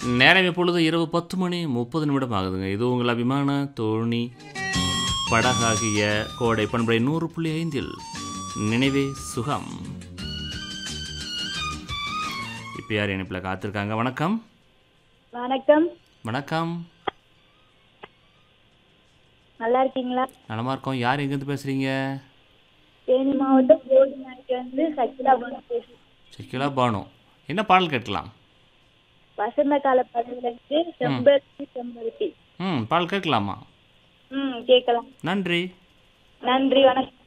நேரம் இப்பொழுது இரவு பத்து மணி முப்பது நிமிடம் ஆகுதுங்க இது உங்கள் அபிமான தோணி படகாகிய கோடை பண்புரை நூறு புள்ளி ஐந்தில் நினைவே சுகம் இப்போ யார் இணைப்பில் காத்திருக்காங்க வணக்கம் வணக்கம் வணக்கம் நல்லா இருக்கீங்களா நலமா இருக்கோம் யார் எங்கேருந்து பேசுகிறீங்க தேனி மாவட்டம் போடி நாய்க்கு வந்து சச்சிலா பேசுறேன் சக்கிலா பானு என்ன பாடல் கேட்கலாம் வசந்த கால படங்களுக்கு செம்பருத்தி செம்பருத்தி ம் பாடல் கேட்கலாமா ம் கேட்கலாம் நன்றி நன்றி வணக்கம்